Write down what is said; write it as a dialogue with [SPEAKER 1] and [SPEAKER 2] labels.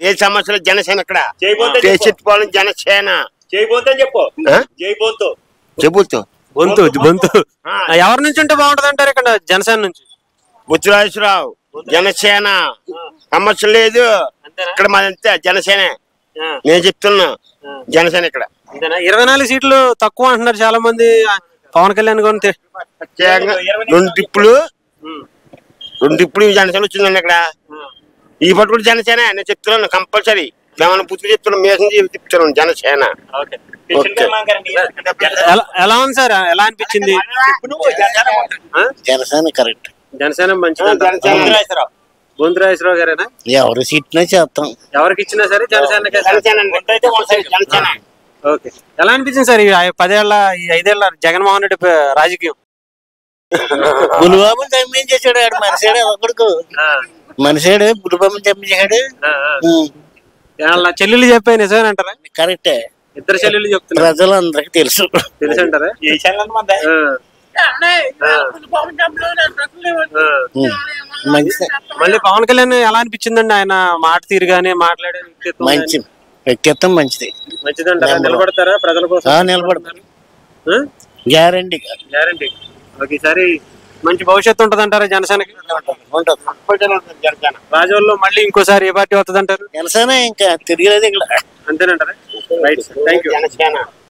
[SPEAKER 1] ఏ సమస్యలు జనసేన ఇక్కడ
[SPEAKER 2] చేయబోతే చెప్పు.
[SPEAKER 1] చేసిపోవాలని జనసేన
[SPEAKER 2] చేయబోతే చెప్పు
[SPEAKER 1] ఆ?
[SPEAKER 2] చేయబోతు
[SPEAKER 1] చెబుతూ
[SPEAKER 3] బొంతు బొంతు
[SPEAKER 1] ఆ.
[SPEAKER 3] ఆ, ఎవరి నుంచి ఉంటే బాగుంటది అంటారు ఇక్కడ జనసేన నుంచి
[SPEAKER 1] బుచ్చిరాజేశ్వరరావు జనసేన సమస్య లేదు
[SPEAKER 3] అంతేనా
[SPEAKER 1] ఇక్కడ మాదంతే జనసేనే
[SPEAKER 3] ఆ,
[SPEAKER 1] నేను చెప్తున్నా
[SPEAKER 3] ఆ.
[SPEAKER 1] జనసేన ఇక్కడ
[SPEAKER 3] అంతేనా ఇరవై నాలుగు సీట్లు తక్కువ అంటున్నారు చాలా మంది ఆ, పవన్ కళ్యాణ్ కొని తె-
[SPEAKER 1] ప్రత్యేకంగా రెండు టిప్పులు
[SPEAKER 3] ఉమ్,
[SPEAKER 1] రెండు టిప్పులు జనసేన వచ్చిందండి ఇక్కడ
[SPEAKER 3] ఆ,
[SPEAKER 1] ఈ పట్టు కూడా జనసేన నేను చెప్తున్నాను కంపల్సరీ ఏమైనా పుట్టుకు చెప్తున్నాను మేసం చెప్తున్నాను జనసేన
[SPEAKER 3] ఓకే
[SPEAKER 1] ఓకే.
[SPEAKER 3] ఎలా ఎలా ఉంది సార్ ఎలా అనిపించింది ఆ?
[SPEAKER 4] జనసేన కరెక్ట్
[SPEAKER 3] జనసేన మంచిది
[SPEAKER 1] జనసేన
[SPEAKER 3] బొంతురాజేశ్వరరావు గారేనా
[SPEAKER 4] ఎవరు సీట్నే చేస్తాం
[SPEAKER 3] ఎవరికి ఇచ్చినా సరే జనసేన
[SPEAKER 1] జనసేన అండి. జనసేన
[SPEAKER 3] ఓకే ఎలా అనిపించింది సార్ ఈ ఐ- పదేళ్ల ఈ ఐదేళ్ల జగన్మోహన్ రెడ్డి ప- రాజకీయం
[SPEAKER 4] బులిబాబుని చంపించేసాడు ఆడు మనిషాడు ఒకడుకు
[SPEAKER 3] ఆ,
[SPEAKER 4] మనిషాడు బులిబాబుని చంపించాడు
[SPEAKER 3] ఆ, ఆ. వాళ్ళ చెల్లెళ్ళు చెప్పాయి నిజమేనంటారా
[SPEAKER 4] కరెక్టే
[SPEAKER 3] ఇద్దరు చెల్లెళ్ళు చెప్తున్నారు
[SPEAKER 4] ప్రజలందరికి తెలుసు
[SPEAKER 3] తెలుసు అంటారా
[SPEAKER 4] ఉమ్. మంచి
[SPEAKER 3] మళ్ళీ పవన్ కళ్యాణ్ ఎలా అనిపించిందండి ఆయన మాట తీరు గానీ మాట్లాడే వ్యక్తిత్వం గానీ?
[SPEAKER 4] మంచి వ్యక్తిత్వం మంచిది
[SPEAKER 3] మంచిదంటారా నిలబడతారా ప్రజల కోసం
[SPEAKER 4] ఆ, నిలబడతారు గ్యారంటీగా
[SPEAKER 3] గ్యారంటీ ఓకే ఈసారి మంచి భవిష్యత్తు ఉంటది అంటారా జనసేనకి
[SPEAKER 4] ఉంటుంది
[SPEAKER 1] జనసేన
[SPEAKER 3] రాజోల్లో మళ్ళీ ఇంకోసారి ఏ పార్టీ వస్తుంది అంటారు
[SPEAKER 4] జనసేన ఇంకా తిరిగలేదు ఇక్కడ
[SPEAKER 3] అంతేనంటారా రైట్ థ్యాంక్ యూ
[SPEAKER 1] జనసేన